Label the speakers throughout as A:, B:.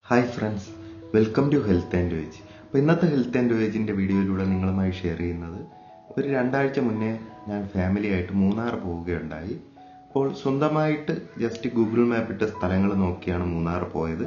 A: hi friends welcome to health and wage അപ്പോൾ ഇന്നത്തെ health and വേജിൻ്റെ വീഡിയോയിലൂടെ നിങ്ങളുമായി ഷെയർ ചെയ്യുന്നത് ഒരു രണ്ടാഴ്ച മുന്നേ ഞാൻ ഫാമിലി ആയിട്ട് മൂന്നാർ പോവുകയുണ്ടായി അപ്പോൾ സ്വന്തമായിട്ട് ജസ്റ്റ് ഗൂഗിൾ മാപ്പ് ഇട്ട സ്ഥലങ്ങൾ നോക്കിയാണ് മൂന്നാർ പോയത്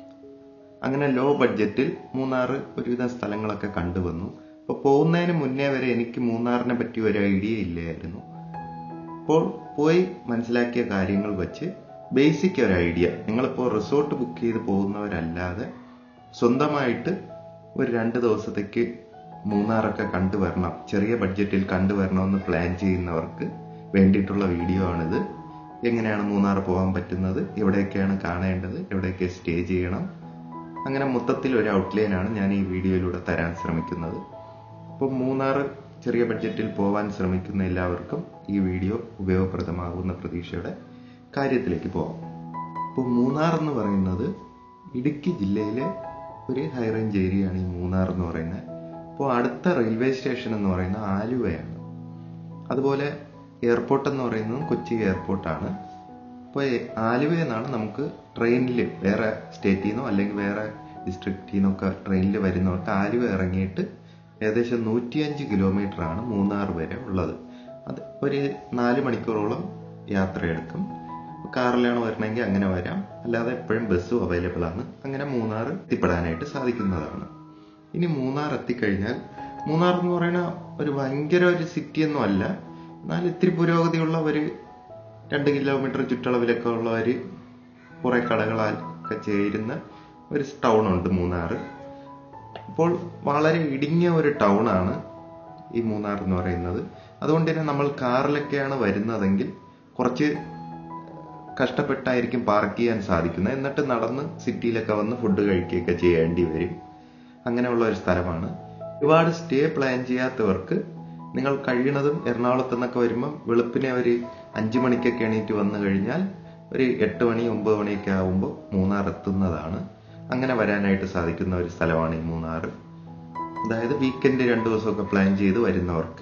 A: അങ്ങനെ ലോ ബഡ്ജറ്റിൽ മൂന്നാർ ഒരുവിധം സ്ഥലങ്ങളൊക്കെ കണ്ടുവന്നു അപ്പോൾ പോകുന്നതിന് മുന്നേ വരെ എനിക്ക് മൂന്നാറിനെ പറ്റി ഒരു ഐഡിയ ഇല്ലായിരുന്നു അപ്പോൾ പോയി മനസ്സിലാക്കിയ കാര്യങ്ങൾ വെച്ച് ബേസിക് ഒരു ഐഡിയ നിങ്ങളിപ്പോൾ റിസോർട്ട് ബുക്ക് ചെയ്ത് പോകുന്നവരല്ലാതെ സ്വന്തമായിട്ട് ഒരു രണ്ട് ദിവസത്തേക്ക് മൂന്നാറൊക്കെ കണ്ടുവരണം ചെറിയ ബഡ്ജറ്റിൽ കണ്ടുവരണമെന്ന് പ്ലാൻ ചെയ്യുന്നവർക്ക് വേണ്ടിയിട്ടുള്ള വീഡിയോ ആണിത് എങ്ങനെയാണ് മൂന്നാർ പോകാൻ പറ്റുന്നത് എവിടെയൊക്കെയാണ് കാണേണ്ടത് എവിടെയൊക്കെ സ്റ്റേ ചെയ്യണം അങ്ങനെ മൊത്തത്തിൽ ഒരു ഔട്ട്ലൈനാണ് ഞാൻ ഈ വീഡിയോയിലൂടെ തരാൻ ശ്രമിക്കുന്നത് അപ്പോൾ മൂന്നാർ ചെറിയ ബഡ്ജറ്റിൽ പോകാൻ ശ്രമിക്കുന്ന എല്ലാവർക്കും ഈ വീഡിയോ ഉപയോഗപ്രദമാകുന്ന പ്രതീക്ഷയുടെ കാര്യത്തിലേക്ക് പോകാം അപ്പോൾ മൂന്നാർ എന്ന് പറയുന്നത് ഇടുക്കി ജില്ലയിലെ ഒരു ഹൈ റേഞ്ച് ഏരിയയാണ് ഈ മൂന്നാർ എന്ന് പറയുന്നത് അപ്പോൾ അടുത്ത റെയിൽവേ സ്റ്റേഷൻ എന്ന് പറയുന്നത് ആലുവയാണ് അതുപോലെ എയർപോർട്ട് എന്ന് പറയുന്നതും കൊച്ചി എയർപോർട്ടാണ് അപ്പോൾ ആലുവയിൽ നിന്നാണ് നമുക്ക് ട്രെയിനിൽ വേറെ സ്റ്റേറ്റിൽ നിന്നോ അല്ലെങ്കിൽ വേറെ ഡിസ്ട്രിക്റ്റിൽ നിന്നൊക്കെ ട്രെയിനിൽ വരുന്നവർക്ക് ആലുവ ഇറങ്ങിയിട്ട് ഏകദേശം നൂറ്റിയഞ്ച് കിലോമീറ്റർ ആണ് മൂന്നാർ വരെ ഉള്ളത് അത് ഒരു നാല് മണിക്കൂറോളം യാത്രയെടുക്കും കാറിലാണ് വരണമെങ്കിൽ അങ്ങനെ വരാം അല്ലാതെ എപ്പോഴും ബസ്സും അവൈലബിൾ ആണ് അങ്ങനെ മൂന്നാർ എത്തിപ്പെടാനായിട്ട് സാധിക്കുന്നതാണ് ഇനി മൂന്നാർ എത്തിക്കഴിഞ്ഞാൽ മൂന്നാർ എന്ന് പറയുന്ന ഒരു ഭയങ്കര ഒരു സിറ്റി ഒന്നും അല്ല എന്നാൽ ഇത്തിരി പുരോഗതിയുള്ള ഒരു രണ്ട് കിലോമീറ്റർ ചുറ്റളവിലൊക്കെ ഉള്ള ഒരു കുറെ കടകളൊക്കെ ചേരുന്ന ഒരു ടൗൺ ഉണ്ട് മൂന്നാർ അപ്പോൾ വളരെ ഇടുങ്ങിയ ഒരു ടൗൺ ആണ് ഈ മൂന്നാർ എന്ന് പറയുന്നത് അതുകൊണ്ട് തന്നെ നമ്മൾ കാറിലൊക്കെയാണ് വരുന്നതെങ്കിൽ കുറച്ച് കഷ്ടപ്പെട്ടായിരിക്കും പാർക്ക് ചെയ്യാൻ സാധിക്കുന്നത് എന്നിട്ട് നടന്ന് സിറ്റിയിലൊക്കെ വന്ന് ഫുഡ് കഴിക്കുകയൊക്കെ ചെയ്യേണ്ടി വരും അങ്ങനെയുള്ള ഒരു സ്ഥലമാണ് ഒരുപാട് സ്റ്റേ പ്ലാൻ ചെയ്യാത്തവർക്ക് നിങ്ങൾ കഴിയണതും എറണാകുളത്ത് നിന്നൊക്കെ വരുമ്പം വെളുപ്പിനെ ഒരു അഞ്ചു മണിക്കൊക്കെ എണീറ്റ് വന്നു കഴിഞ്ഞാൽ ഒരു എട്ട് മണി ഒമ്പത് മണിയൊക്കെ ആകുമ്പോൾ മൂന്നാർ എത്തുന്നതാണ് അങ്ങനെ വരാനായിട്ട് സാധിക്കുന്ന ഒരു സ്ഥലമാണ് ഈ മൂന്നാർ അതായത് വീക്കെൻഡ് രണ്ടു ദിവസമൊക്കെ പ്ലാൻ ചെയ്ത് വരുന്നവർക്ക്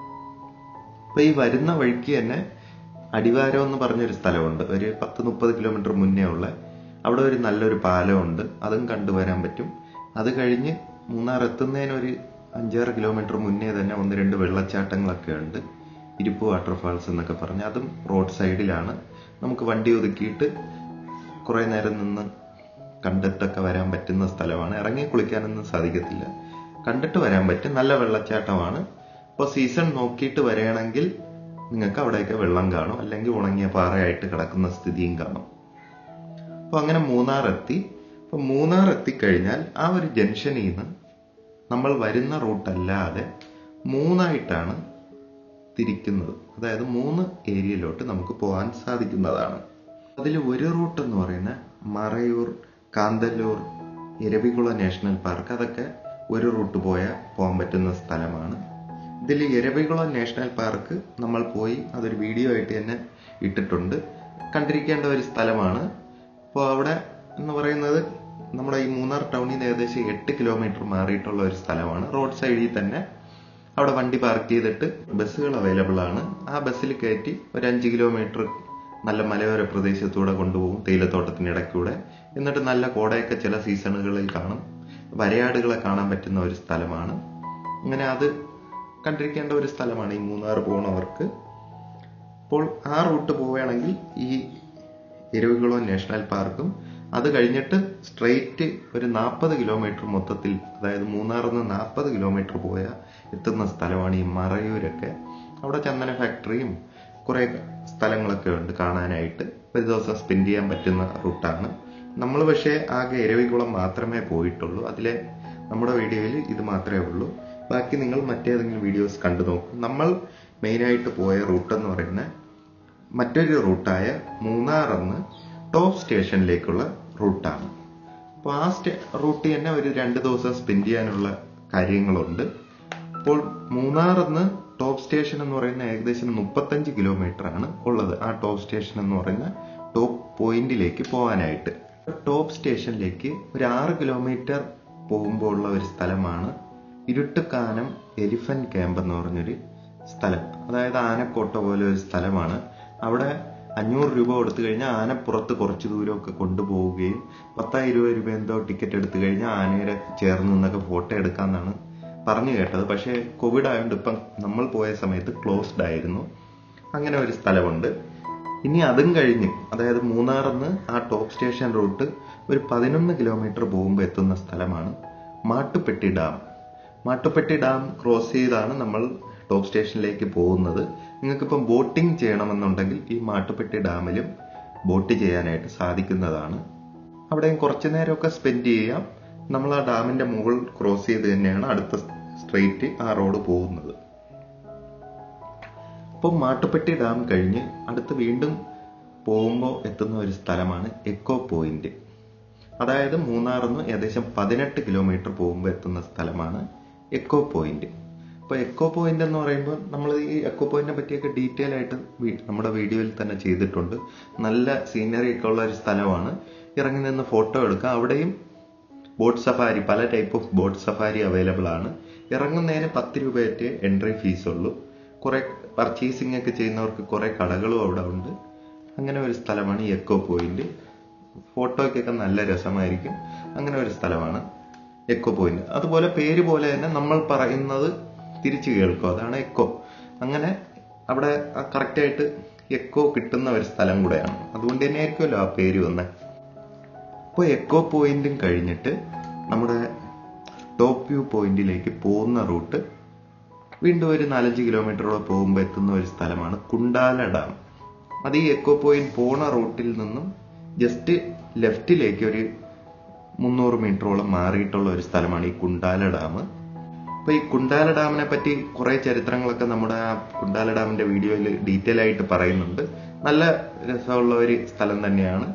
A: അപ്പൊ ഈ വരുന്ന വഴിക്ക് തന്നെ അടിവാരം എന്ന് പറഞ്ഞൊരു സ്ഥലമുണ്ട് ഒരു പത്ത് മുപ്പത് കിലോമീറ്റർ മുന്നേ ഉള്ള അവിടെ ഒരു നല്ലൊരു പാലമുണ്ട് അതും കണ്ടുവരാൻ പറ്റും അത് കഴിഞ്ഞ് മൂന്നാർ എത്തുന്നതിന് ഒരു അഞ്ചാറ് കിലോമീറ്റർ മുന്നേ തന്നെ ഒന്ന് രണ്ട് വെള്ളച്ചാട്ടങ്ങളൊക്കെ ഉണ്ട് ഇരിപ്പ് വാട്ടർഫാൾസ് എന്നൊക്കെ പറഞ്ഞ് അതും റോഡ് സൈഡിലാണ് നമുക്ക് വണ്ടി ഒതുക്കിയിട്ട് കുറെ നേരം നിന്ന് കണ്ടിട്ടൊക്കെ വരാൻ പറ്റുന്ന സ്ഥലമാണ് ഇറങ്ങി കുളിക്കാനൊന്നും സാധിക്കത്തില്ല കണ്ടിട്ട് വരാൻ പറ്റും നല്ല വെള്ളച്ചാട്ടമാണ് അപ്പോൾ സീസൺ നോക്കിയിട്ട് വരികയാണെങ്കിൽ നിങ്ങൾക്ക് അവിടെയൊക്കെ വെള്ളം കാണും അല്ലെങ്കിൽ ഉണങ്ങിയ പാറയായിട്ട് കിടക്കുന്ന സ്ഥിതിയും കാണും അപ്പോൾ അങ്ങനെ മൂന്നാർ എത്തി അപ്പോൾ മൂന്നാർ എത്തിക്കഴിഞ്ഞാൽ ആ ഒരു ജംഗ്ഷനിൽ നിന്ന് നമ്മൾ വരുന്ന റൂട്ടല്ലാതെ മൂന്നായിട്ടാണ് തിരിക്കുന്നത് അതായത് മൂന്ന് ഏരിയയിലോട്ട് നമുക്ക് പോകാൻ സാധിക്കുന്നതാണ് അതിൽ ഒരു റൂട്ട് എന്ന് പറയുന്നത് മറയൂർ കാന്തല്ലൂർ ഇരവികുളം നാഷണൽ പാർക്ക് അതൊക്കെ ഒരു റൂട്ട് പോയാൽ പോകാൻ പറ്റുന്ന സ്ഥലമാണ് ഇതിൽ ഇരവികുളം നാഷണൽ പാർക്ക് നമ്മൾ പോയി അതൊരു വീഡിയോ ആയിട്ട് തന്നെ ഇട്ടിട്ടുണ്ട് കണ്ടിരിക്കേണ്ട ഒരു സ്ഥലമാണ് അപ്പോൾ അവിടെ എന്ന് പറയുന്നത് നമ്മുടെ ഈ മൂന്നാർ ടൗണിൽ നിന്ന് ഏകദേശം എട്ട് കിലോമീറ്റർ മാറിയിട്ടുള്ള ഒരു സ്ഥലമാണ് റോഡ് സൈഡിൽ തന്നെ അവിടെ വണ്ടി പാർക്ക് ചെയ്തിട്ട് ബസ്സുകൾ അവൈലബിൾ ആണ് ആ ബസ്സിൽ കയറ്റി ഒരു അഞ്ച് കിലോമീറ്റർ നല്ല മലയോര പ്രദേശത്തൂടെ കൊണ്ടുപോകും തേയിലത്തോട്ടത്തിനിടയ്ക്കൂടെ എന്നിട്ട് നല്ല കോടയൊക്കെ ചില സീസണുകളിൽ കാണും വരയാടുകളെ കാണാൻ പറ്റുന്ന ഒരു സ്ഥലമാണ് അങ്ങനെ അത് കണ്ടിരിക്കേണ്ട ഒരു സ്ഥലമാണ് ഈ മൂന്നാർ പോണവർക്ക് അപ്പോൾ ആ റൂട്ട് പോവുകയാണെങ്കിൽ ഈ ഇരവികുളം നാഷണൽ പാർക്കും അത് കഴിഞ്ഞിട്ട് സ്ട്രെയിറ്റ് ഒരു നാൽപ്പത് കിലോമീറ്റർ മൊത്തത്തിൽ അതായത് മൂന്നാറിൽ നിന്ന് നാൽപ്പത് കിലോമീറ്റർ പോയാൽ എത്തുന്ന സ്ഥലമാണ് ഈ മറയൂരൊക്കെ അവിടെ ചന്ദന ഫാക്ടറിയും കുറേ സ്ഥലങ്ങളൊക്കെ ഉണ്ട് കാണാനായിട്ട് ഒരു ദിവസം സ്പെൻഡ് ചെയ്യാൻ പറ്റുന്ന റൂട്ടാണ് നമ്മൾ പക്ഷേ ആകെ ഇരവികുളം മാത്രമേ പോയിട്ടുള്ളൂ അതിലെ നമ്മുടെ വീഡിയോയിൽ ഇത് മാത്രമേ ഉള്ളൂ ബാക്കി നിങ്ങൾ മറ്റേതെങ്കിലും വീഡിയോസ് കണ്ടു നോക്കും നമ്മൾ മെയിനായിട്ട് പോയ റൂട്ട് എന്ന് പറയുന്ന മറ്റൊരു റൂട്ടായ മൂന്നാറെന്ന് ടോപ്പ് സ്റ്റേഷനിലേക്കുള്ള റൂട്ടാണ് അപ്പോൾ ആ സ്റ്റേ റൂട്ടിൽ തന്നെ ഒരു രണ്ട് ദിവസം സ്പെൻഡ് ചെയ്യാനുള്ള കാര്യങ്ങളുണ്ട് അപ്പോൾ മൂന്നാറെന്ന് ടോപ്പ് സ്റ്റേഷൻ എന്ന് പറയുന്ന ഏകദേശം മുപ്പത്തഞ്ച് കിലോമീറ്റർ ആണ് ഉള്ളത് ആ ടോപ്പ് സ്റ്റേഷൻ എന്ന് പറയുന്ന ടോപ്പ് പോയിന്റിലേക്ക് പോകാനായിട്ട് ടോപ്പ് സ്റ്റേഷനിലേക്ക് ഒരു ആറ് കിലോമീറ്റർ പോകുമ്പോൾ ഉള്ള ഒരു സ്ഥലമാണ് ഇരുട്ടുകാനം എലിഫന്റ് ക്യാമ്പ് എന്ന് പറഞ്ഞൊരു സ്ഥലം അതായത് ആനക്കോട്ട പോലെ ഒരു സ്ഥലമാണ് അവിടെ അഞ്ഞൂറ് രൂപ കൊടുത്തു കഴിഞ്ഞാൽ ആനപ്പുറത്ത് കുറച്ച് ദൂരമൊക്കെ കൊണ്ടുപോവുകയും പത്തായിരം ഇരുപത് രൂപ എന്തോ ടിക്കറ്റ് എടുത്തു കഴിഞ്ഞാൽ ആനയുടെ ചേർന്ന് നിന്നൊക്കെ ഫോട്ടോ എടുക്കാമെന്നാണ് പറഞ്ഞു കേട്ടത് പക്ഷേ കോവിഡ് ആയതുകൊണ്ട് ഇപ്പം നമ്മൾ പോയ സമയത്ത് ക്ലോസ്ഡ് ആയിരുന്നു അങ്ങനെ ഒരു സ്ഥലമുണ്ട് ഇനി അതും കഴിഞ്ഞ് അതായത് മൂന്നാറിന്ന് ആ ടോപ്പ് സ്റ്റേഷൻ റൂട്ട് ഒരു പതിനൊന്ന് കിലോമീറ്റർ പോകുമ്പോൾ എത്തുന്ന സ്ഥലമാണ് Mattupetty dam Mattupetty dam cross ചെയ്താണ് നമ്മൾ ടോപ്പ് സ്റ്റേഷനിലേക്ക് പോകുന്നത് നിങ്ങൾക്കിപ്പം ബോട്ടിംഗ് ചെയ്യണമെന്നുണ്ടെങ്കിൽ ഈ മാട്ടുപ്പെട്ടി ഡാമിലും ബോട്ട് ചെയ്യാനായിട്ട് സാധിക്കുന്നതാണ് അവിടെയും കുറച്ചു നേരമൊക്കെ സ്പെൻഡ് ചെയ്യാം നമ്മൾ ആ ഡാമിന്റെ മുകൾ ക്രോസ് ചെയ്ത് തന്നെയാണ് അടുത്ത സ്ട്രെയിറ്റ് ആ റോഡ് പോകുന്നത് അപ്പോൾ മാട്ടുപ്പെട്ടി ഡാം കഴിഞ്ഞ് അടുത്ത് വീണ്ടും പോകുമ്പോൾ എത്തുന്ന ഒരു സ്ഥലമാണ് എക്കോ പോയിന്റ് അതായത് മൂന്നാറിൽ നിന്ന് ഏകദേശം പതിനെട്ട് കിലോമീറ്റർ പോകുമ്പോൾ എത്തുന്ന സ്ഥലമാണ് എക്കോ പോയിന്റ് അപ്പോൾ എക്കോ പോയിന്റ് എന്ന് പറയുമ്പോൾ നമ്മൾ ഈ എക്കോ പോയിന്റിനെ പറ്റിയൊക്കെ ഡീറ്റെയിൽ ആയിട്ട് വി- നമ്മുടെ വീഡിയോയിൽ തന്നെ ചെയ്തിട്ടുണ്ട് നല്ല സീനറി ഒക്കെ ഉള്ള ഒരു സ്ഥലമാണ് ഇറങ്ങി നിന്ന് ഫോട്ടോ എടുക്കാം അവിടെയും ബോട്ട് സഫാരി പല type of boat safari available ആണ് ഇറങ്ങുന്നതിന് പത്ത് രൂപയറ്റേ എൻട്രി ഫീസ് ഉള്ളൂ കുറെ പർച്ചേസിംഗ് ഒക്കെ ചെയ്യുന്നവർക്ക് കുറെ കടകളും അവിടെ ഉണ്ട് അങ്ങനെ ഒരു സ്ഥലമാണ് ഈ എക്കോ പോയിന്റ് ഫോട്ടോയ്ക്കൊക്കെ നല്ല രസമായിരിക്കും അങ്ങനെ ഒരു സ്ഥലമാണ് എക്കോ പോയിന്റ് അതുപോലെ പേര് പോലെ തന്നെ നമ്മൾ പറയുന്നത് തിരിച്ചു കേൾക്കും അതാണ് എക്കോ അങ്ങനെ അവിടെ കറക്റ്റ് ആയിട്ട് എക്കോ കിട്ടുന്ന ഒരു സ്ഥലം കൂടെയാണ് അതുകൊണ്ട് തന്നെ ആയിരിക്കുമല്ലോ ആ പേര് വന്നത് അപ്പോൾ എക്കോ പോയിന്റും കഴിഞ്ഞിട്ട് നമ്മുടെ ടോപ്പ് വ്യൂ പോയിന്റിലേക്ക് പോകുന്ന റൂട്ട് വീണ്ടും ഒരു നാലഞ്ച് കിലോമീറ്ററോളം പോകുമ്പോൾ എത്തുന്ന ഒരു സ്ഥലമാണ് കുണ്ടാല ഡാം അത് ഈ എക്കോ പോയിന്റ് പോണ റൂട്ടിൽ നിന്നും ജസ്റ്റ് ലെഫ്റ്റിലേക്ക് ഒരു മുന്നൂറ് മീറ്ററോളം മാറിയിട്ടുള്ള ഒരു സ്ഥലമാണ് ഈ കുണ്ടാല ഡാം അപ്പൊ ഈ കുണ്ടാല ഡാമിനെ പറ്റി കുറെ ചരിത്രങ്ങളൊക്കെ നമ്മുടെ ആ കുണ്ടാല ഡാമിന്റെ വീഡിയോയിൽ ഡീറ്റെയിൽ ആയിട്ട് പറയുന്നുണ്ട് നല്ല രസമുള്ള ഒരു സ്ഥലം തന്നെയാണ്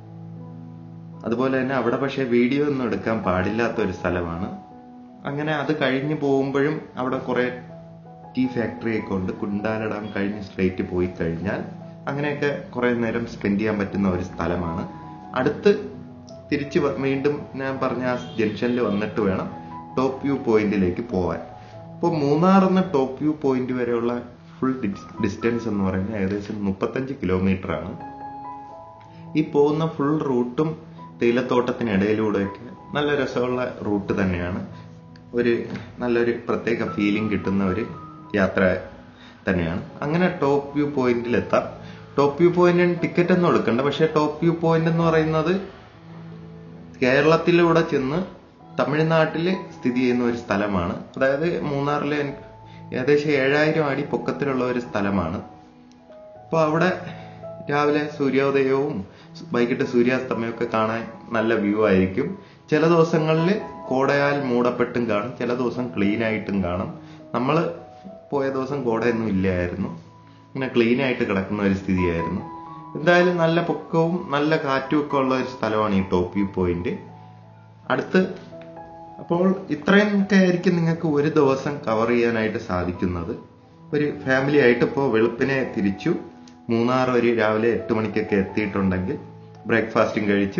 A: അതുപോലെ തന്നെ അവിടെ പക്ഷേ വീഡിയോ ഒന്നും എടുക്കാൻ പാടില്ലാത്ത ഒരു സ്ഥലമാണ് അങ്ങനെ അത് കഴിഞ്ഞ് പോകുമ്പോഴും അവിടെ കുറെ ടീ ഫാക്ടറി ഒക്കെ ഉണ്ട് കുണ്ടാല ഡാം കഴിഞ്ഞ് സ്ട്രേറ്റ് പോയി കഴിഞ്ഞാൽ അങ്ങനെയൊക്കെ കുറെ നേരം സ്പെൻഡ് ചെയ്യാൻ പറ്റുന്ന ഒരു സ്ഥലമാണ് അടുത്ത് തിരിച്ച് വ- വീണ്ടും ഞാൻ പറഞ്ഞ ആ ജംഗ്ഷനിൽ വന്നിട്ട് വേണം ടോപ്പ് വ്യൂ പോയിന്റിലേക്ക് പോവാൻ അപ്പോൾ മൂന്നാറിന്ന് ടോപ്പ് വ്യൂ പോയിന്റ് വരെയുള്ള ഫുൾ ഡിസ്റ്റൻസ് എന്ന് പറയുന്നത് ഏകദേശം മുപ്പത്തഞ്ച് കിലോമീറ്റർ ആണ് ഈ പോകുന്ന ഫുൾ റൂട്ടും തേയിലത്തോട്ടത്തിനിടയിലൂടെയൊക്കെ നല്ല രസമുള്ള റൂട്ട് തന്നെയാണ് ഒരു നല്ലൊരു പ്രത്യേക ഫീലിംഗ് കിട്ടുന്ന ഒരു യാത്ര തന്നെയാണ് അങ്ങനെ ടോപ്പ് വ്യൂ പോയിന്റിൽ എത്താം ടോപ്പ് വ്യൂ പോയിന്റിന് ടിക്കറ്റ് ഒന്നും എടുക്കണ്ട പക്ഷെ ടോപ്പ് വ്യൂ പോയിന്റ് എന്ന് പറയുന്നത് കേരളത്തിലൂടെ ചെന്ന് തമിഴ്നാട്ടിൽ സ്ഥിതി ചെയ്യുന്ന ഒരു സ്ഥലമാണ് അതായത് മൂന്നാറിലെ ഏകദേശം ഏഴായിരം അടി പൊക്കത്തിലുള്ള ഒരു സ്ഥലമാണ് അപ്പോൾ അവിടെ രാവിലെ സൂര്യോദയവും വൈകിട്ട് സൂര്യാസ്തമയമൊക്കെ കാണാൻ നല്ല വ്യൂ ആയിരിക്കും ചില ദിവസങ്ങളിൽ കോടയാൽ മൂടപ്പെട്ടും കാണും ചില ദിവസം ക്ലീൻ ആയിട്ടും കാണും നമ്മൾ പോയ ദിവസം കോടയൊന്നും ഇല്ലായിരുന്നു ഇങ്ങനെ ക്ലീൻ ആയിട്ട് കിടക്കുന്ന ഒരു സ്ഥിതിയായിരുന്നു എന്തായാലും നല്ല പൊക്കവും നല്ല കാറ്റും ഒക്കെ ഉള്ള ഒരു സ്ഥലമാണ് ഈ ടോപ്പ് വ്യൂ പോയിന്റ് അടുത്ത് അപ്പോൾ ഇത്രയും ഒക്കെ ആയിരിക്കും നിങ്ങൾക്ക് ഒരു ദിവസം കവർ ചെയ്യാനായിട്ട് സാധിക്കുന്നത് ഒരു ഫാമിലി ആയിട്ട് ഇപ്പോൾ വെളുപ്പിനെ തിരിച്ചു മൂന്നാർ ഒരു രാവിലെ എട്ട് മണിക്കൊക്കെ എത്തിയിട്ടുണ്ടെങ്കിൽ ബ്രേക്ക്ഫാസ്റ്റും കഴിച്ചു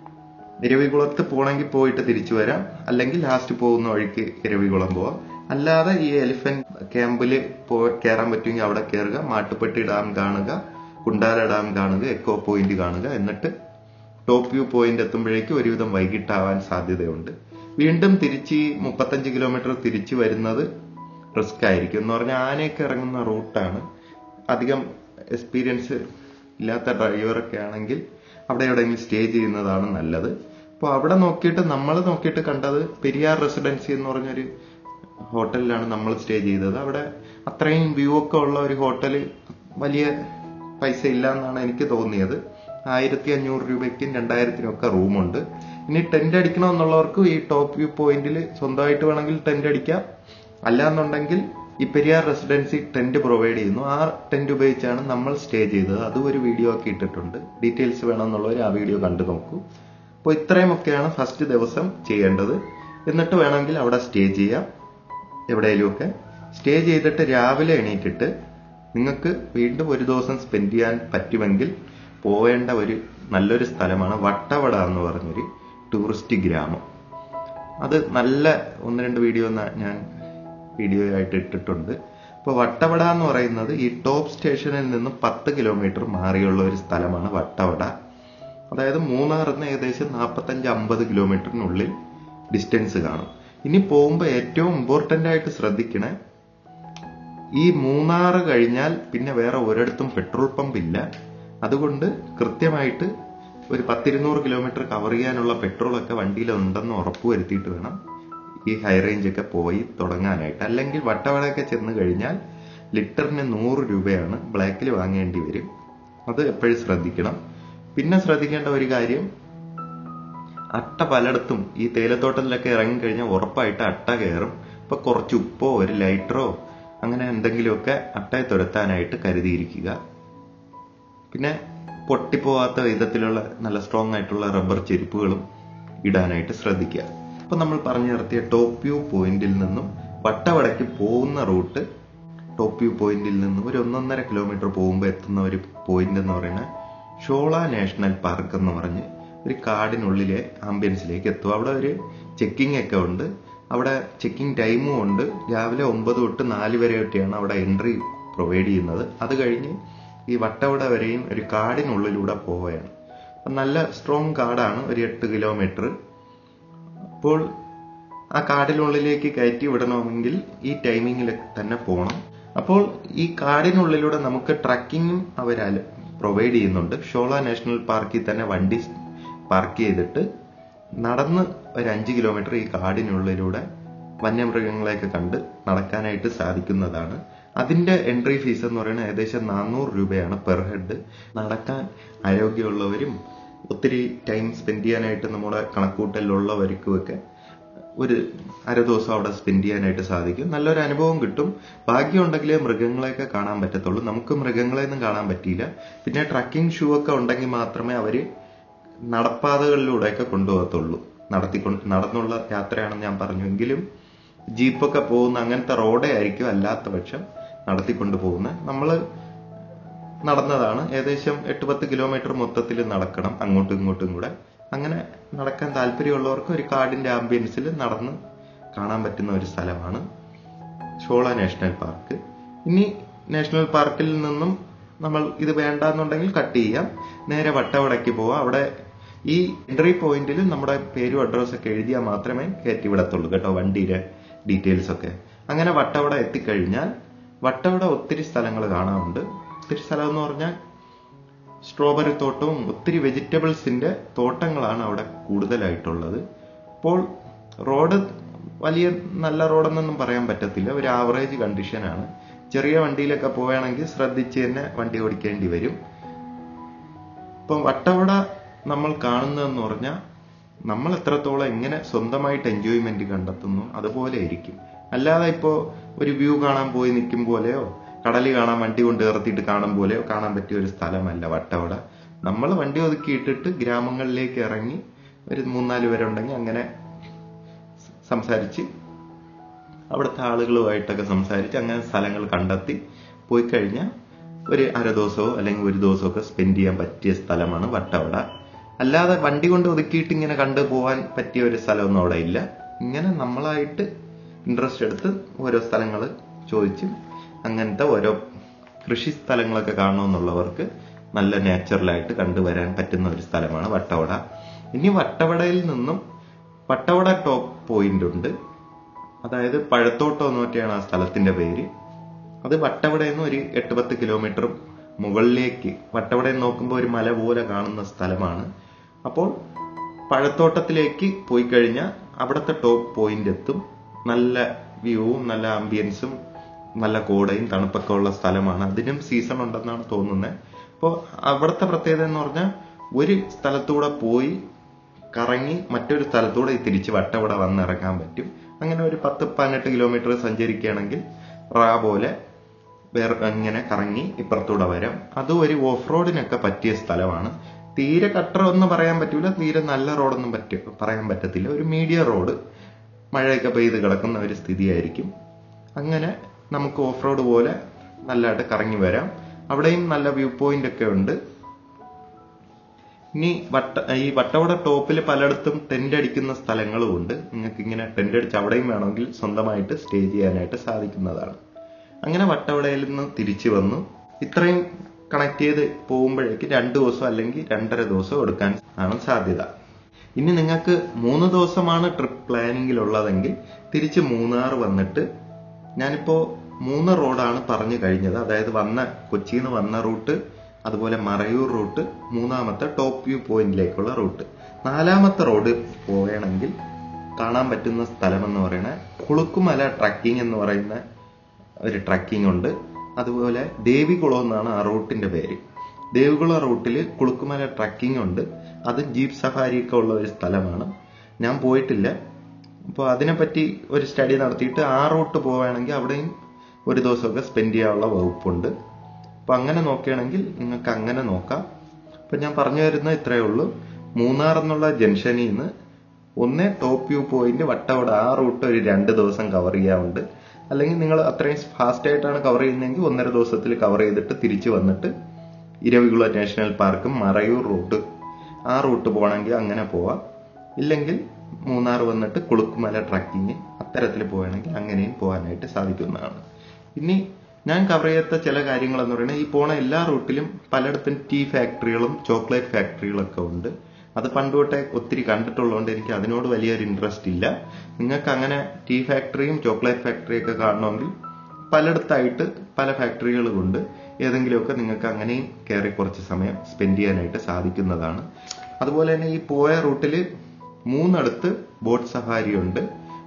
A: ഇരവികുളത്ത് പോണെങ്കിൽ പോയിട്ട് തിരിച്ചു വരാം അല്ലെങ്കിൽ ലാസ്റ്റ് പോകുന്ന വഴിക്ക് ഇരവികുളം പോവാം അല്ലാതെ ഈ എലിഫന്റ് ക്യാമ്പിൽ പോ കയറാൻ പറ്റുമെങ്കിൽ അവിടെ കയറുക മാട്ടുപ്പെട്ടി ഡാം കാണുക കുണ്ടാല ഡാം കാണുക എക്കോ പോയിന്റ് കാണുക എന്നിട്ട് ടോപ്പ് വ്യൂ പോയിന്റ് എത്തുമ്പോഴേക്കും ഒരുവിധം വൈകിട്ടാവാൻ സാധ്യതയുണ്ട് വീണ്ടും തിരിച്ച് ഈ മുപ്പത്തഞ്ച് കിലോമീറ്റർ തിരിച്ചു വരുന്നത് റിസ്ക് ആയിരിക്കും എന്ന് പറഞ്ഞാൽ ആനയൊക്കെ ഇറങ്ങുന്ന റൂട്ടാണ് അധികം എക്സ്പീരിയൻസ് ഇല്ലാത്ത ഡ്രൈവറൊക്കെ ആണെങ്കിൽ അവിടെ എവിടെയെങ്കിലും സ്റ്റേ ചെയ്യുന്നതാണ് നല്ലത് അപ്പോൾ അവിടെ നോക്കിയിട്ട് നമ്മൾ നോക്കിയിട്ട് കണ്ടത് പെരിയാർ റെസിഡൻസി എന്ന് പറഞ്ഞൊരു ഹോട്ടലിലാണ് നമ്മൾ സ്റ്റേ ചെയ്തത് അവിടെ അത്രയും വ്യൂ ഒക്കെ ഉള്ള ഒരു ഹോട്ടൽ വലിയ പൈസ ഇല്ല എന്നാണ് എനിക്ക് തോന്നിയത് ആയിരത്തി അഞ്ഞൂറ് രൂപയ്ക്കും രണ്ടായിരത്തിനും ഒക്കെ റൂമുണ്ട് ഇനി ടെന്റ് അടിക്കണമെന്നുള്ളവർക്ക് ഈ ടോപ്പ് വ്യൂ പോയിന്റിൽ സ്വന്തമായിട്ട് വേണമെങ്കിൽ ടെന്റ് അടിക്കാം അല്ലാന്നുണ്ടെങ്കിൽ ഈ പെരിയാർ റെസിഡൻസി ടെന്റ് പ്രൊവൈഡ് ചെയ്യുന്നു ആ ടെന്റ് ഉപയോഗിച്ചാണ് നമ്മൾ സ്റ്റേ ചെയ്തത് അതും ഒരു വീഡിയോ ഒക്കെ ഇട്ടിട്ടുണ്ട് ഡീറ്റെയിൽസ് വേണമെന്നുള്ളവർ ആ വീഡിയോ കണ്ടു നോക്കൂ അപ്പോൾ ഇത്രയുമൊക്കെയാണ് ഫസ്റ്റ് ദിവസം ചെയ്യേണ്ടത് എന്നിട്ട് വേണമെങ്കിൽ അവിടെ സ്റ്റേ ചെയ്യാം എവിടെയെങ്കിലുമൊക്കെ സ്റ്റേ ചെയ്തിട്ട് രാവിലെ എണീറ്റിട്ട് നിങ്ങൾക്ക് വീണ്ടും ഒരു ദിവസം സ്പെൻഡ് ചെയ്യാൻ പറ്റുമെങ്കിൽ പോവേണ്ട ഒരു നല്ലൊരു സ്ഥലമാണ് വട്ടവട എന്ന് പറഞ്ഞൊരു ടൂറിസ്റ്റ് ഗ്രാമം അത് നല്ല ഒന്ന് രണ്ട് വീഡിയോ ഞാൻ വീഡിയോ ആയിട്ട് ഇട്ടിട്ടുണ്ട് അപ്പോൾ അപ്പോൾ വട്ടവട എന്ന് പറയുന്നത് ഈ ടോപ്പ് സ്റ്റേഷനിൽ നിന്നും പത്ത് കിലോമീറ്റർ മാറിയുള്ള ഒരു സ്ഥലമാണ് വട്ടവട അതായത് മൂന്നാറിൽ നിന്ന് ഏകദേശം നാൽപ്പത്തഞ്ച് അമ്പത് കിലോമീറ്ററിനുള്ളിൽ ഡിസ്റ്റൻസ് കാണും ഇനി പോകുമ്പോൾ ഏറ്റവും ഇമ്പോർട്ടൻ്റ് ആയിട്ട് ശ്രദ്ധിക്കണേ ഈ മൂന്നാറ് കഴിഞ്ഞാൽ പിന്നെ വേറെ ഒരിടത്തും പെട്രോൾ പമ്പ് ഇല്ല അതുകൊണ്ട് കൃത്യമായിട്ട് ഒരു പത്തിരുന്നൂറ് കിലോമീറ്റർ കവർ ചെയ്യാനുള്ള പെട്രോളൊക്കെ വണ്ടിയിൽ ഉണ്ടെന്ന് ഉറപ്പുവരുത്തിയിട്ട് വേണം ഈ ഹൈ റേഞ്ച് ഒക്കെ പോയി തുടങ്ങാനായിട്ട് അല്ലെങ്കിൽ വട്ടവടയൊക്കെ ചെന്ന് കഴിഞ്ഞാൽ ലിറ്ററിന് നൂറ് രൂപയാണ് ബ്ലാക്കിൽ വാങ്ങേണ്ടി വരും അത് എപ്പോഴും ശ്രദ്ധിക്കണം പിന്നെ ശ്രദ്ധിക്കേണ്ട ഒരു കാര്യം അട്ട പലയിടത്തും ഈ തേയിലത്തോട്ടത്തിലൊക്കെ ഇറങ്ങിക്കഴിഞ്ഞാൽ ഉറപ്പായിട്ട് അട്ട കയറും ഇപ്പൊ കുറച്ച് ഉപ്പോ ഒരു ലൈറ്ററോ അങ്ങനെ എന്തെങ്കിലുമൊക്കെ അട്ടയെ തുരത്താനായിട്ട് കരുതിയിരിക്കുക പിന്നെ പൊട്ടിപ്പോവാത്ത വിധത്തിലുള്ള നല്ല സ്ട്രോങ് ആയിട്ടുള്ള റബ്ബർ ചെരുപ്പുകളും ഇടാനായിട്ട് ശ്രദ്ധിക്കുക അപ്പൊ നമ്മൾ പറഞ്ഞു നിർത്തിയ ടോപ്പ് വ്യൂ പോയിന്റിൽ നിന്നും വട്ടവടയ്ക്ക് പോകുന്ന റൂട്ട് ടോപ്പ് വ്യൂ പോയിന്റിൽ നിന്നും ഒരു ഒന്നൊന്നര കിലോമീറ്റർ പോകുമ്പോൾ എത്തുന്ന ഒരു പോയിന്റ് എന്ന് പറയുന്നത് ഷോള നാഷണൽ പാർക്ക് എന്ന് പറഞ്ഞ് ഒരു കാടിനുള്ളിലെ ആംബിയൻസിലേക്ക് എത്തും അവിടെ ഒരു ചെക്കിംഗ് ഒക്കെ ഉണ്ട് അവിടെ ചെക്കിംഗ് ടൈമും ഉണ്ട് രാവിലെ ഒമ്പത് തൊട്ട് നാല് വരെ ഒക്കെയാണ് അവിടെ എൻട്രി പ്രൊവൈഡ് ചെയ്യുന്നത് അത് കഴിഞ്ഞ് ഈ വട്ടവട വരെയും ഒരു കാടിനുള്ളിലൂടെ പോവുകയാണ് അപ്പം നല്ല സ്ട്രോങ് കാടാണ് ഒരു എട്ട് കിലോമീറ്റർ അപ്പോൾ ആ കാടിനുള്ളിലേക്ക് കയറ്റി വിടണമെങ്കിൽ ഈ ടൈമിങ്ങിൽ തന്നെ പോകണം അപ്പോൾ ഈ കാടിനുള്ളിലൂടെ നമുക്ക് ട്രക്കിങ്ങും അവർ പ്രൊവൈഡ് ചെയ്യുന്നുണ്ട് ഷോള നാഷണൽ പാർക്കിൽ തന്നെ വണ്ടി പാർക്ക് ചെയ്തിട്ട് നടന്ന് ഒരു അഞ്ച് കിലോമീറ്റർ ഈ കാടിനുള്ളിലൂടെ വന്യമൃഗങ്ങളെയൊക്കെ കണ്ട് നടക്കാനായിട്ട് സാധിക്കുന്നതാണ് അതിന്റെ എൻട്രി ഫീസ് എന്ന് പറയുന്നത് ഏകദേശം നാനൂറ് രൂപയാണ് പെർ ഹെഡ് നടക്കാൻ ആരോഗ്യമുള്ളവരും ഒത്തിരി ടൈം സ്പെൻഡ് ചെയ്യാനായിട്ട് നമ്മുടെ കണക്കൂട്ടലിലുള്ളവർക്കുമൊക്കെ ഒരു അര ദിവസം അവിടെ സ്പെൻഡ് ചെയ്യാനായിട്ട് സാധിക്കും നല്ലൊരു അനുഭവം കിട്ടും ഭാഗ്യം ഉണ്ടെങ്കിലേ മൃഗങ്ങളെയൊക്കെ കാണാൻ പറ്റത്തുള്ളൂ നമുക്ക് മൃഗങ്ങളെയൊന്നും കാണാൻ പറ്റിയില്ല പിന്നെ ട്രക്കിംഗ് ഷൂ ഒക്കെ ഉണ്ടെങ്കിൽ മാത്രമേ അവര് നടപ്പാതകളിലൂടെയൊക്കെ കൊണ്ടുപോകത്തുള്ളൂ നടത്തിക്കൊണ്ട് നടന്നുള്ള യാത്രയാണെന്ന് ഞാൻ പറഞ്ഞുവെങ്കിലും ജീപ്പൊക്കെ പോകുന്ന അങ്ങനത്തെ റോഡേ ആയിരിക്കും അല്ലാത്ത പക്ഷം നടത്തിക്കൊണ്ട് പോകുന്നത് നമ്മൾ നടന്നതാണ് ഏകദേശം എട്ട് പത്ത് കിലോമീറ്റർ മൊത്തത്തിൽ നടക്കണം അങ്ങോട്ടും ഇങ്ങോട്ടും കൂടെ അങ്ങനെ നടക്കാൻ താല്പര്യമുള്ളവർക്ക് ഒരു കാടിന്റെ ആംബിയൻസിൽ നടന്ന് കാണാൻ പറ്റുന്ന ഒരു സ്ഥലമാണ് ഷോള നാഷണൽ പാർക്ക് ഇനി നാഷണൽ പാർക്കിൽ നിന്നും നമ്മൾ ഇത് വേണ്ടാന്നുണ്ടെങ്കിൽ കട്ട് ചെയ്യാം നേരെ വട്ടവടയ്ക്ക് പോവാം അവിടെ ഈ എൻട്രി പോയിന്റിൽ നമ്മുടെ പേരും അഡ്രസ്സും ഒക്കെ എഴുതിയാൽ മാത്രമേ കയറ്റി വിടത്തുള്ളൂ കേട്ടോ വണ്ടിയുടെ ഡീറ്റെയിൽസ് ഒക്കെ അങ്ങനെ വട്ടവട എത്തിക്കഴിഞ്ഞാൽ വട്ടവട ഒത്തിരി സ്ഥലങ്ങൾ കാണാറുണ്ട് ഒത്തിരി സ്ഥലം എന്ന് പറഞ്ഞാൽ സ്ട്രോബെറി തോട്ടവും ഒത്തിരി വെജിറ്റബിൾസിന്റെ തോട്ടങ്ങളാണ് അവിടെ കൂടുതലായിട്ടുള്ളത് അപ്പോൾ റോഡ് വലിയ നല്ല റോഡെന്നൊന്നും പറയാൻ പറ്റത്തില്ല ഒരു ആവറേജ് കണ്ടീഷനാണ് ചെറിയ വണ്ടിയിലൊക്കെ പോവുകയാണെങ്കിൽ ശ്രദ്ധിച്ച് തന്നെ വണ്ടി ഓടിക്കേണ്ടി വരും ഇപ്പം വട്ടവട നമ്മൾ കാണുന്നതെന്ന് പറഞ്ഞാൽ നമ്മൾ എത്രത്തോളം എങ്ങനെ സ്വന്തമായിട്ട് എൻജോയ്മെന്റ് കണ്ടെത്തുന്നു അതുപോലെ ആയിരിക്കും അല്ലാതെ ഇപ്പോൾ ഒരു വ്യൂ കാണാൻ പോയി നിൽക്കും പോലെയോ കടൽ കാണാൻ വണ്ടി കൊണ്ട് നിർത്തിയിട്ട് കാണും പോലെയോ കാണാൻ പറ്റിയ ഒരു സ്ഥലമല്ല വട്ടവട നമ്മൾ വണ്ടി ഒതുക്കിയിട്ടിട്ട് ഗ്രാമങ്ങളിലേക്ക് ഇറങ്ങി ഒരു മൂന്നാല് പേരുണ്ടെങ്കിൽ അങ്ങനെ സംസാരിച്ച് അവിടുത്തെ ആളുകളുമായിട്ടൊക്കെ സംസാരിച്ച് അങ്ങനെ സ്ഥലങ്ങൾ കണ്ടെത്തി പോയി കഴിഞ്ഞാൽ ഒരു അര ദിവസമോ അല്ലെങ്കിൽ ഒരു ദിവസമോ ഒക്കെ സ്പെൻഡ് ചെയ്യാൻ പറ്റിയ സ്ഥലമാണ് വട്ടവട അല്ലാതെ വണ്ടി കൊണ്ട് ഒതുക്കിയിട്ട് ഇങ്ങനെ കണ്ടു പോകാൻ പറ്റിയ ഒരു സ്ഥലമൊന്നും അവിടെ ഇല്ല ഇങ്ങനെ നമ്മളായിട്ട് ഇൻട്രസ്റ്റ് എടുത്ത് ഓരോ സ്ഥലങ്ങൾ ചോദിച്ച് അങ്ങനത്തെ ഓരോ കൃഷി സ്ഥലങ്ങളൊക്കെ കാണണമെന്നുള്ളവർക്ക് നല്ല നാച്ചുറലായിട്ട് കണ്ടുവരാൻ പറ്റുന്ന ഒരു സ്ഥലമാണ് വട്ടവട ഇനി വട്ടവടയിൽ നിന്നും വട്ടവട ടോപ്പ് പോയിന്റ് ഉണ്ട് അതായത് പഴത്തോട്ടം എന്ന് പറ്റിയാണ് ആ സ്ഥലത്തിന്റെ പേര് അത് വട്ടവടയിൽ നിന്ന് ഒരു എട്ട് പത്ത് കിലോമീറ്റർ മുകളിലേക്ക് വട്ടവടയിൽ നോക്കുമ്പോൾ ഒരു മല പോലെ കാണുന്ന സ്ഥലമാണ് അപ്പോൾ പഴത്തോട്ടത്തിലേക്ക് പോയി കഴിഞ്ഞാൽ അവിടുത്തെ ടോപ്പ് പോയിന്റ് എത്തും നല്ല വ്യൂവും നല്ല ആംബിയൻസും നല്ല കോടയും തണുപ്പൊക്കെ ഉള്ള സ്ഥലമാണ് അതിനും സീസൺ ഉണ്ടെന്നാണ് തോന്നുന്നത് അപ്പോൾ അവിടുത്തെ പ്രത്യേകത എന്ന് പറഞ്ഞാൽ ഒരു സ്ഥലത്തൂടെ പോയി കറങ്ങി മറ്റൊരു സ്ഥലത്തൂടെ തിരിച്ച് വട്ടവട വന്നിറങ്ങാൻ പറ്റും അങ്ങനെ ഒരു പത്ത് പതിനെട്ട് കിലോമീറ്റർ സഞ്ചരിക്കുകയാണെങ്കിൽ റാ പോലെ വേറെ ഇങ്ങനെ കറങ്ങി ഇപ്പുറത്തൂടെ വരാം അതും ഒരു ഓഫ് റോഡിനൊക്കെ പറ്റിയ സ്ഥലമാണ് തീരെ കട്ടർ ഒന്നും പറയാൻ പറ്റൂല തീരെ നല്ല റോഡൊന്നും പറ്റ പറയാൻ പറ്റത്തില്ല ഒരു മീഡിയം റോഡ് മഴയൊക്കെ പെയ്ത് കിടക്കുന്ന ഒരു സ്ഥിതിയായിരിക്കും അങ്ങനെ നമുക്ക് ഓഫ് റോഡ് പോലെ നല്ലതായിട്ട് കറങ്ങി വരാം അവിടെയും നല്ല വ്യൂ പോയിന്റ് ഒക്കെ ഉണ്ട് ഇനി വട്ട ഈ വട്ടവട ടോപ്പിൽ പലയിടത്തും ടെന്റ് അടിക്കുന്ന സ്ഥലങ്ങളും ഉണ്ട് നിങ്ങൾക്ക് ഇങ്ങനെ ടെന്റ് അടിച്ച് അവിടെയും വേണമെങ്കിൽ സ്വന്തമായിട്ട് സ്റ്റേ ചെയ്യാനായിട്ട് സാധിക്കുന്നതാണ് അങ്ങനെ വട്ടവടയിൽ നിന്ന് തിരിച്ചു വന്നു ഇത്രയും കണക്ട് ചെയ്ത് പോകുമ്പോഴേക്ക് രണ്ട് ദിവസം അല്ലെങ്കിൽ രണ്ടര ദിവസം എടുക്കാൻ ആണ് സാധ്യത ഇനി നിങ്ങൾക്ക് മൂന്ന് ദിവസമാണ് ട്രിപ്പ് പ്ലാനിങ്ങിലുള്ളതെങ്കിൽ തിരിച്ച് മൂന്നാർ വന്നിട്ട് ഞാനിപ്പോ മൂന്ന് റോഡാണ് പറഞ്ഞു കഴിഞ്ഞത് അതായത് വന്ന കൊച്ചിയിൽ നിന്ന് വന്ന റൂട്ട് അതുപോലെ മറയൂർ റൂട്ട് മൂന്നാമത്തെ ടോപ്പ് വ്യൂ പോയിന്റിലേക്കുള്ള റൂട്ട് നാലാമത്തെ റോഡ് പോവുകയാണെങ്കിൽ കാണാൻ പറ്റുന്ന സ്ഥലം എന്ന് പറയുന്നത് കുളുക്കുമല ട്രക്കിംഗ് എന്ന് പറയുന്ന ഒരു ട്രക്കിംഗ് ഉണ്ട് അതുപോലെ ദേവികുളം എന്നാണ് ആ റൂട്ടിന്റെ പേര് ദേവികുളം റൂട്ടിൽ കുളുക്കുമല ട്രക്കിംഗ് ഉണ്ട് അത് ജീപ്പ് സഫാരി ഒക്കെ ഉള്ള ഒരു സ്ഥലമാണ് ഞാൻ പോയിട്ടില്ല അപ്പോൾ അതിനെപ്പറ്റി ഒരു സ്റ്റഡി നടത്തിയിട്ട് ആ റൂട്ട് പോവുകയാണെങ്കിൽ അവിടെയും ഒരു ദിവസമൊക്കെ സ്പെൻഡ് ചെയ്യാനുള്ള വകുപ്പുണ്ട് അപ്പൊ അങ്ങനെ നോക്കുകയാണെങ്കിൽ നിങ്ങൾക്ക് അങ്ങനെ നോക്കാം അപ്പൊ ഞാൻ പറഞ്ഞു വരുന്നത് ഇത്രയേ ഉള്ളൂ മൂന്നാർ എന്നുള്ള ജംഗ്ഷനിൽ നിന്ന് ഒന്ന് ടോപ്പ് വ്യൂ പോയിന്റ് വട്ടവട ആ റൂട്ട് ഒരു രണ്ട് ദിവസം കവർ ചെയ്യാറുണ്ട് അല്ലെങ്കിൽ നിങ്ങൾ അത്രയും ഫാസ്റ്റ് ആയിട്ടാണ് കവർ ചെയ്യുന്നതെങ്കിൽ ഒന്നര ദിവസത്തിൽ കവർ ചെയ്തിട്ട് തിരിച്ചു വന്നിട്ട് ഇരവികുളം നാഷണൽ പാർക്കും മറയൂർ റൂട്ട് ആ റൂട്ട് പോകണമെങ്കിൽ അങ്ങനെ പോവാം ഇല്ലെങ്കിൽ മൂന്നാർ വന്നിട്ട് കുളുക്കുമല ട്രക്കിങ് അത്തരത്തിൽ പോവുകയാണെങ്കിൽ അങ്ങനെയും പോകാനായിട്ട് സാധിക്കുന്നതാണ് ഇനി ഞാൻ കവർ ചെയ്യാത്ത ചില കാര്യങ്ങൾ എന്ന് പറയുന്നത് ഈ പോണ എല്ലാ റൂട്ടിലും പലയിടത്തും ടീ ഫാക്ടറികളും ചോക്ലേറ്റ് ഫാക്ടറികളൊക്കെ ഉണ്ട് അത് പണ്ട് തൊട്ടേ ഒത്തിരി കണ്ടിട്ടുള്ളതുകൊണ്ട് എനിക്ക് അതിനോട് വലിയൊരു ഇൻട്രസ്റ്റ് ഇല്ല നിങ്ങൾക്ക് അങ്ങനെ ടീ ഫാക്ടറിയും ചോക്ലേറ്റ് ഫാക്ടറിയും ഒക്കെ കാണണമെങ്കിൽ പലയിടത്തായിട്ട് പല ഫാക്ടറികളുമുണ്ട് ഏതെങ്കിലുമൊക്കെ നിങ്ങൾക്ക് അങ്ങനെയും കയറി കുറച്ച് സമയം സ്പെൻഡ് ചെയ്യാനായിട്ട് സാധിക്കുന്നതാണ് അതുപോലെ തന്നെ ഈ പോയ റൂട്ടിൽ മൂന്നിടത്ത് ബോട്ട് സഫാരി ഉണ്ട്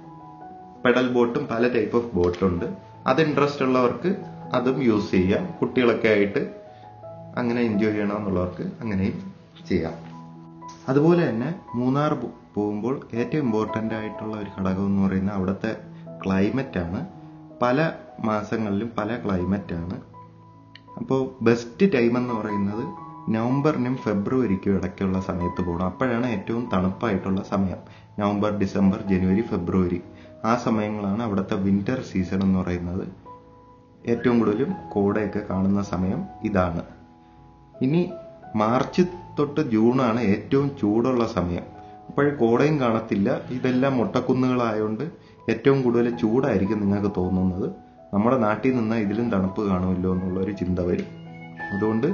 A: പെഡൽ ബോട്ടും പല ടൈപ്പ് ഓഫ് ബോട്ടുണ്ട് അത് ഇൻട്രസ്റ്റ് ഉള്ളവർക്ക് അതും യൂസ് ചെയ്യാം കുട്ടികളൊക്കെ ആയിട്ട് അങ്ങനെ എൻജോയ് ചെയ്യണമെന്നുള്ളവർക്ക് അങ്ങനെയും ചെയ്യാം അതുപോലെ തന്നെ മൂന്നാർ പോ- പോകുമ്പോൾ ഏറ്റവും ഇമ്പോർട്ടൻ്റ് ആയിട്ടുള്ള ഒരു ഘടകം എന്ന് പറയുന്നത് അവിടുത്തെ ക്ലൈമറ്റ് ആണ് പല മാസങ്ങളിലും പല ക്ലൈമറ്റ് ആണ് അപ്പോൾ ബെസ്റ്റ് ടൈം എന്ന് പറയുന്നത് നവംബറിനും ഫെബ്രുവരിക്കും ഇടയ്ക്കുള്ള സമയത്ത് പോകണം അപ്പോഴാണ് ഏറ്റവും തണുപ്പായിട്ടുള്ള സമയം നവംബർ ഡിസംബർ ജനുവരി ഫെബ്രുവരി ആ സമയങ്ങളാണ് അവിടുത്തെ വിന്റർ സീസൺ എന്ന് പറയുന്നത് ഏറ്റവും കൂടുതലും കോടയൊക്കെ കാണുന്ന സമയം ഇതാണ് ഇനി മാർച്ച് തൊട്ട് ജൂണാണ് ഏറ്റവും ചൂടുള്ള സമയം അപ്പോൾ കോടയും കാണത്തില്ല ഇതെല്ലാം മുട്ടക്കുന്നുകളായതുകൊണ്ട് ഏറ്റവും കൂടുതൽ ചൂടായിരിക്കും നിങ്ങൾക്ക് തോന്നുന്നത് നമ്മുടെ നാട്ടിൽ നിന്ന് ഇതിലും തണുപ്പ് കാണുമല്ലോ എന്നുള്ള ഒരു ചിന്ത വരും അതുകൊണ്ട്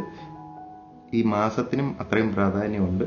A: ഈ മാസത്തിനും അത്രയും പ്രാധാന്യമുണ്ട്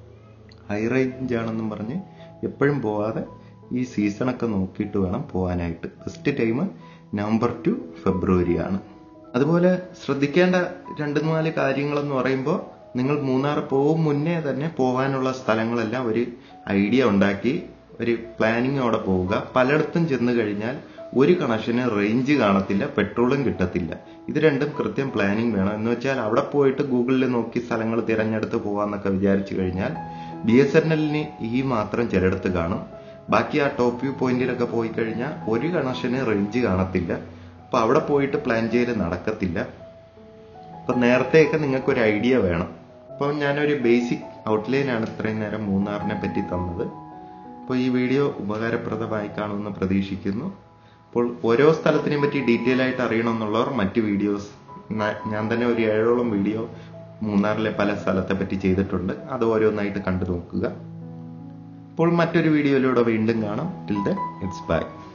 A: ഹൈ റേഞ്ച് ആണെന്നും പറഞ്ഞ് എപ്പോഴും പോവാതെ ഈ സീസണൊക്കെ നോക്കിയിട്ട് വേണം പോകാനായിട്ട് best time November to February ആണ് അതുപോലെ ശ്രദ്ധിക്കേണ്ട രണ്ട് നാല് കാര്യങ്ങളെന്ന് പറയുമ്പോൾ നിങ്ങൾ മൂന്നാർ പോകും മുന്നേ തന്നെ പോകാനുള്ള സ്ഥലങ്ങളെല്ലാം ഒരു ഐഡിയ ഉണ്ടാക്കി ഒരു പ്ലാനിങ്ങോടെ പോവുക പലയിടത്തും ചെന്ന് കഴിഞ്ഞാൽ ഒരു കണക്ഷന് റേഞ്ച് കാണത്തില്ല പെട്രോളും കിട്ടത്തില്ല ഇത് രണ്ടും കൃത്യം പ്ലാനിങ് വേണം എന്ന് വെച്ചാൽ അവിടെ പോയിട്ട് ഗൂഗിളിൽ നോക്കി സ്ഥലങ്ങൾ തിരഞ്ഞെടുത്ത് പോവാന്നൊക്കെ വിചാരിച്ചു കഴിഞ്ഞാൽ ബി എസ് എൻ എല്ലിന് ഈ മാത്രം ചിലയിടത്ത് കാണും ബാക്കി ആ ടോപ്പ് വ്യൂ പോയിന്റിലൊക്കെ പോയി കഴിഞ്ഞാൽ ഒരു കണക്ഷന് റേഞ്ച് കാണത്തില്ല അപ്പൊ അവിടെ പോയിട്ട് പ്ലാൻ ചെയ്ത് നടക്കത്തില്ല അപ്പൊ നേരത്തെയൊക്കെ നിങ്ങൾക്ക് ഒരു ഐഡിയ വേണം അപ്പോൾ ഞാനൊരു ബേസിക് ഔട്ട്ലൈൻ ആണ് ഇത്രയും നേരം മൂന്നാറിനെ പറ്റി തന്നത് അപ്പോൾ ഈ വീഡിയോ ഉപകാരപ്രദമായി കാണുമെന്ന് പ്രതീക്ഷിക്കുന്നു അപ്പോൾ ഓരോ സ്ഥലത്തിനെയും പറ്റി ഡീറ്റെയിൽ ആയിട്ട് അറിയണമെന്നുള്ളവർ മറ്റ് വീഡിയോസ് ഞാൻ തന്നെ ഒരു ഏഴോളം വീഡിയോ മൂന്നാറിലെ പല സ്ഥലത്തെ പറ്റി ചെയ്തിട്ടുണ്ട് അത് ഓരോന്നായിട്ട് കണ്ടു നോക്കുക അപ്പോൾ മറ്റൊരു വീഡിയോയിലൂടെ വീണ്ടും കാണാം ടിൽ ദ ഇറ്റ്സ് ബൈ